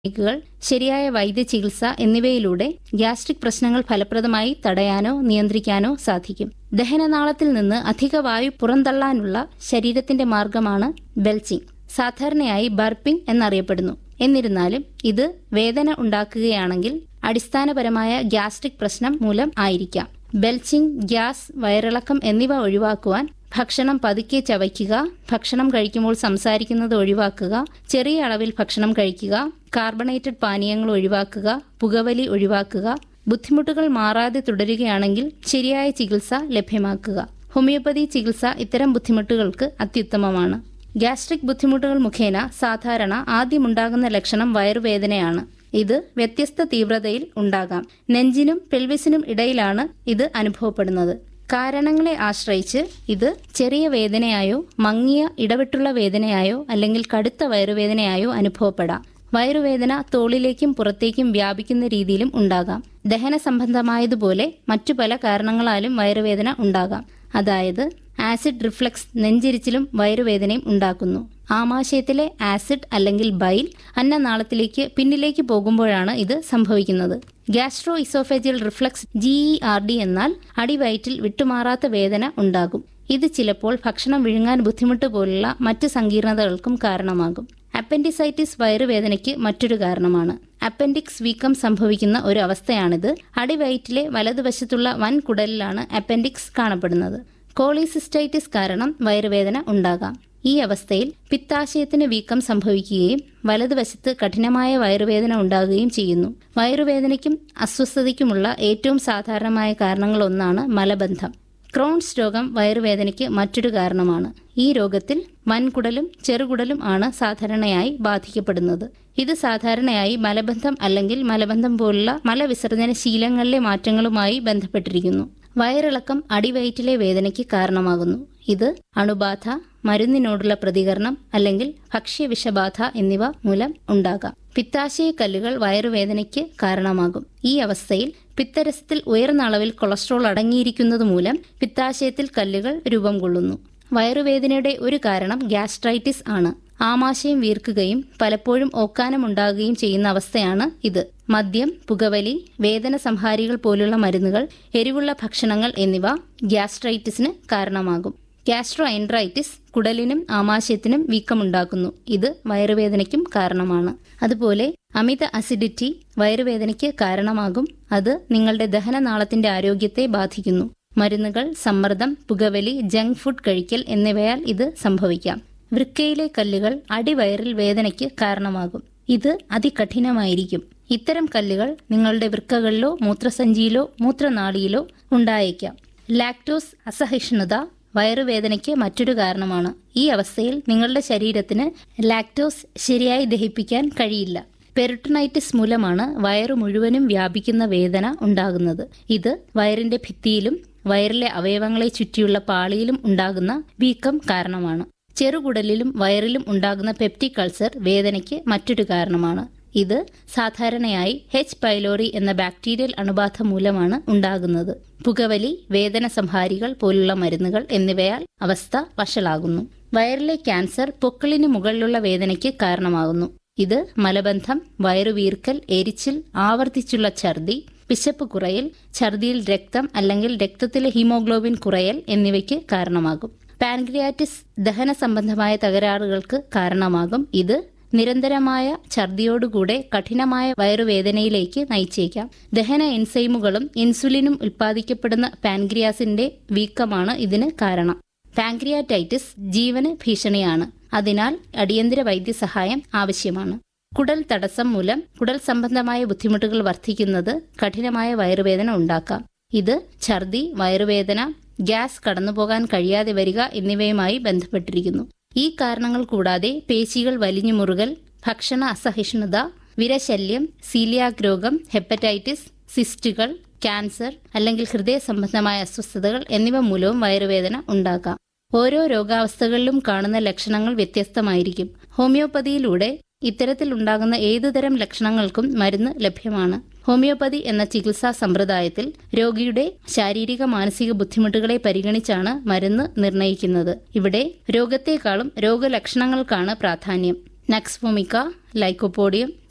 ടെക്നിക്കുകൾ ശരിയായ വൈദ്യചികിത്സ എന്നിവയിലൂടെ ഗ്യാസ്ട്രിക് പ്രശ്നങ്ങൾ ഫലപ്രദമായി തടയാനോ നിയന്ത്രിക്കാനോ സാധിക്കും ദഹനനാളത്തിൽ നിന്ന് അധിക വായു പുറന്തള്ളാനുള്ള ശരീരത്തിന്റെ മാർഗമാണ് ബെൽച്ചിങ് സാധാരണയായി ബർപ്പിംഗ് എന്നറിയപ്പെടുന്നു എന്നിരുന്നാലും ഇത് വേദന ഉണ്ടാക്കുകയാണെങ്കിൽ അടിസ്ഥാനപരമായ ഗ്യാസ്ട്രിക് പ്രശ്നം മൂലം ആയിരിക്കാം ബെൽച്ചിങ് ഗ്യാസ് വയറിളക്കം എന്നിവ ഒഴിവാക്കുവാൻ ഭക്ഷണം പതുക്കെ ചവയ്ക്കുക ഭക്ഷണം കഴിക്കുമ്പോൾ സംസാരിക്കുന്നത് ഒഴിവാക്കുക ചെറിയ അളവിൽ ഭക്ഷണം കഴിക്കുക കാർബണേറ്റഡ് പാനീയങ്ങൾ ഒഴിവാക്കുക പുകവലി ഒഴിവാക്കുക ബുദ്ധിമുട്ടുകൾ മാറാതെ തുടരുകയാണെങ്കിൽ ശരിയായ ചികിത്സ ലഭ്യമാക്കുക ഹോമിയോപ്പതി ചികിത്സ ഇത്തരം ബുദ്ധിമുട്ടുകൾക്ക് അത്യുത്തമമാണ് ഗ്യാസ്ട്രിക് ബുദ്ധിമുട്ടുകൾ മുഖേന സാധാരണ ആദ്യമുണ്ടാകുന്ന ലക്ഷണം വയറുവേദനയാണ് ഇത് വ്യത്യസ്ത തീവ്രതയിൽ ഉണ്ടാകാം നെഞ്ചിനും പെൽവിസിനും ഇടയിലാണ് ഇത് അനുഭവപ്പെടുന്നത് കാരണങ്ങളെ ആശ്രയിച്ച് ഇത് ചെറിയ വേദനയായോ മങ്ങിയ ഇടവിട്ടുള്ള വേദനയായോ അല്ലെങ്കിൽ കടുത്ത വയറുവേദനയായോ അനുഭവപ്പെടാം വയറുവേദന തോളിലേക്കും പുറത്തേക്കും വ്യാപിക്കുന്ന രീതിയിലും ഉണ്ടാകാം ദഹന സംബന്ധമായതുപോലെ മറ്റു പല കാരണങ്ങളാലും വയറുവേദന ഉണ്ടാകാം അതായത് ആസിഡ് റിഫ്ലക്സ് നെഞ്ചിരിച്ചിലും വയറുവേദനയും ഉണ്ടാക്കുന്നു ആമാശയത്തിലെ ആസിഡ് അല്ലെങ്കിൽ ബൈൽ അന്നനാളത്തിലേക്ക് പിന്നിലേക്ക് പോകുമ്പോഴാണ് ഇത് സംഭവിക്കുന്നത് gastro oesophageal reflux G E R D എന്നാൽ അടിവയറ്റിൽ വിട്ടുമാറാത്ത വേദന ഉണ്ടാകും ഇത് ചിലപ്പോൾ ഭക്ഷണം വിഴുങ്ങാൻ ബുദ്ധിമുട്ട് പോലുള്ള മറ്റ് സങ്കീർണതകൾക്കും കാരണമാകും അപ്പൻഡിസൈറ്റിസ് വയറുവേദനയ്ക്ക് മറ്റൊരു കാരണമാണ് അപ്പൻഡിക്സ് വീക്കം സംഭവിക്കുന്ന ഒരു അവസ്ഥയാണിത് അടിവയറ്റിലെ വലതുവശത്തുള്ള വൻ കുടലിലാണ് അപ്പൻഡിക്സ് കാണപ്പെടുന്നത് കോളിസിസ്റ്റൈറ്റിസ് കാരണം വയറുവേദന ഉണ്ടാകാം ഈ അവസ്ഥയിൽ പിത്താശയത്തിന് വീക്കം സംഭവിക്കുകയും വലതുവശത്ത് കഠിനമായ വയറുവേദന ഉണ്ടാകുകയും ചെയ്യുന്നു വയറുവേദനയ്ക്കും അസ്വസ്ഥതയ്ക്കുമുള്ള ഏറ്റവും സാധാരണമായ കാരണങ്ങളൊന്നാണ് മലബന്ധം ക്രോൺസ് രോഗം വയറുവേദനയ്ക്ക് മറ്റൊരു കാരണമാണ് ഈ രോഗത്തിൽ വൻകുടലും ചെറുകുടലും ആണ് സാധാരണയായി ബാധിക്കപ്പെടുന്നത് ഇത് സാധാരണയായി മലബന്ധം അല്ലെങ്കിൽ മലബന്ധം പോലുള്ള മലവിസർജന ശീലങ്ങളിലെ മാറ്റങ്ങളുമായി ബന്ധപ്പെട്ടിരിക്കുന്നു വയറിളക്കം അടിവയറ്റിലെ വേദനയ്ക്ക് കാരണമാകുന്നു ഇത് അണുബാധ മരുന്നിനോടുള്ള പ്രതികരണം അല്ലെങ്കിൽ ഭക്ഷ്യവിഷബാധ എന്നിവ മൂലം ഉണ്ടാകാം പിത്താശയ കല്ലുകൾ വയറുവേദനയ്ക്ക് കാരണമാകും ഈ അവസ്ഥയിൽ പിത്തരസത്തിൽ ഉയർന്ന അളവിൽ കൊളസ്ട്രോൾ അടങ്ങിയിരിക്കുന്നത് മൂലം പിത്താശയത്തിൽ കല്ലുകൾ രൂപം കൊള്ളുന്നു വയറുവേദനയുടെ ഒരു കാരണം ഗ്യാസ്ട്രൈറ്റിസ് ആണ് ആമാശയം വീർക്കുകയും പലപ്പോഴും ഓക്കാനമുണ്ടാകുകയും ചെയ്യുന്ന അവസ്ഥയാണ് ഇത് മദ്യം പുകവലി വേദന സംഹാരികൾ പോലുള്ള മരുന്നുകൾ എരിവുള്ള ഭക്ഷണങ്ങൾ എന്നിവ ഗ്യാസ്ട്രൈറ്റിസിന് കാരണമാകും ഗ്യാസ്ട്രോ എൻട്രൈറ്റിസ് കുടലിനും ആമാശയത്തിനും വീക്കമുണ്ടാക്കുന്നു ഇത് വയറുവേദനയ്ക്കും കാരണമാണ് അതുപോലെ അമിത അസിഡിറ്റി വയറുവേദനയ്ക്ക് കാരണമാകും അത് നിങ്ങളുടെ ദഹനനാളത്തിന്റെ ആരോഗ്യത്തെ ബാധിക്കുന്നു മരുന്നുകൾ സമ്മർദ്ദം പുകവലി ജങ്ക് ഫുഡ് കഴിക്കൽ എന്നിവയാൽ ഇത് സംഭവിക്കാം വൃക്കയിലെ കല്ലുകൾ അടിവയറിൽ വേദനയ്ക്ക് കാരണമാകും ഇത് അതികഠിനമായിരിക്കും ഇത്തരം കല്ലുകൾ നിങ്ങളുടെ വൃക്കകളിലോ മൂത്രസഞ്ചിയിലോ മൂത്രനാളിയിലോ ഉണ്ടായേക്കാം ലാക്ടോസ് അസഹിഷ്ണുത വയറുവേദനയ്ക്ക് മറ്റൊരു കാരണമാണ് ഈ അവസ്ഥയിൽ നിങ്ങളുടെ ശരീരത്തിന് ലാക്ടോസ് ശരിയായി ദഹിപ്പിക്കാൻ കഴിയില്ല പെരിട്ടണൈറ്റിസ് മൂലമാണ് വയറു മുഴുവനും വ്യാപിക്കുന്ന വേദന ഉണ്ടാകുന്നത് ഇത് വയറിന്റെ ഭിത്തിയിലും വയറിലെ അവയവങ്ങളെ ചുറ്റിയുള്ള പാളിയിലും ഉണ്ടാകുന്ന വീക്കം കാരണമാണ് ചെറുകുടലിലും വയറിലും ഉണ്ടാകുന്ന പെപ്റ്റിക് അൾസർ വേദനയ്ക്ക് മറ്റൊരു കാരണമാണ് ഇത് സാധാരണയായി ഹെച്ച് പൈലോറി എന്ന ബാക്ടീരിയൽ അണുബാധ മൂലമാണ് ഉണ്ടാകുന്നത് പുകവലി വേദന സംഹാരികൾ പോലുള്ള മരുന്നുകൾ എന്നിവയാൽ അവസ്ഥ വഷളാകുന്നു വയറിലെ ക്യാൻസർ പൊക്കിളിന് മുകളിലുള്ള വേദനയ്ക്ക് കാരണമാകുന്നു ഇത് മലബന്ധം വയറുവീർക്കൽ എരിച്ചിൽ ആവർത്തിച്ചുള്ള ഛർദി പിശപ്പ് കുറയൽ ഛർദിയിൽ രക്തം അല്ലെങ്കിൽ രക്തത്തിലെ ഹീമോഗ്ലോബിൻ കുറയൽ എന്നിവയ്ക്ക് കാരണമാകും പാൻക്രിയാറ്റിസ് ദഹന സംബന്ധമായ തകരാറുകൾക്ക് കാരണമാകും ഇത് നിരന്തരമായ ഛർദിയോടുകൂടെ കഠിനമായ വയറുവേദനയിലേക്ക് നയിച്ചേക്കാം ദഹന എൻസൈമുകളും ഇൻസുലിനും ഉൽപ്പാദിക്കപ്പെടുന്ന പാൻക്രിയാസിന്റെ വീക്കമാണ് ഇതിന് കാരണം പാൻക്രിയാറ്റൈറ്റിസ് ജീവന് ഭീഷണിയാണ് അതിനാൽ അടിയന്തര വൈദ്യസഹായം ആവശ്യമാണ് കുടൽ തടസ്സം മൂലം കുടൽ സംബന്ധമായ ബുദ്ധിമുട്ടുകൾ വർദ്ധിക്കുന്നത് കഠിനമായ വയറുവേദന ഉണ്ടാക്കാം ഇത് ഛർദി വയറുവേദന ഗ്യാസ് കടന്നുപോകാൻ കഴിയാതെ വരിക എന്നിവയുമായി ബന്ധപ്പെട്ടിരിക്കുന്നു ഈ കാരണങ്ങൾ കൂടാതെ പേശികൾ വലിഞ്ഞു മുറുകൽ ഭക്ഷണ അസഹിഷ്ണുത വിരശല്യം സീലിയാക് രോഗം ഹെപ്പറ്റൈറ്റിസ് സിസ്റ്റുകൾ ക്യാൻസർ അല്ലെങ്കിൽ ഹൃദയ സംബന്ധമായ അസ്വസ്ഥതകൾ എന്നിവ മൂലവും വയറുവേദന ഉണ്ടാകാം ഓരോ രോഗാവസ്ഥകളിലും കാണുന്ന ലക്ഷണങ്ങൾ വ്യത്യസ്തമായിരിക്കും ഹോമിയോപ്പതിയിലൂടെ ഇത്തരത്തിൽ ഉണ്ടാകുന്ന ഏതുതരം ലക്ഷണങ്ങൾക്കും മരുന്ന് ലഭ്യമാണ് ഹോമിയോപ്പതി എന്ന ചികിത്സാ സമ്പ്രദായത്തിൽ രോഗിയുടെ ശാരീരിക മാനസിക ബുദ്ധിമുട്ടുകളെ പരിഗണിച്ചാണ് മരുന്ന് നിർണ്ണയിക്കുന്നത് ഇവിടെ രോഗത്തെക്കാളും രോഗലക്ഷണങ്ങൾക്കാണ് പ്രാധാന്യം നക്സ്ഫോമിക്ക ലൈക്കോപോഡിയം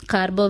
കാർബോ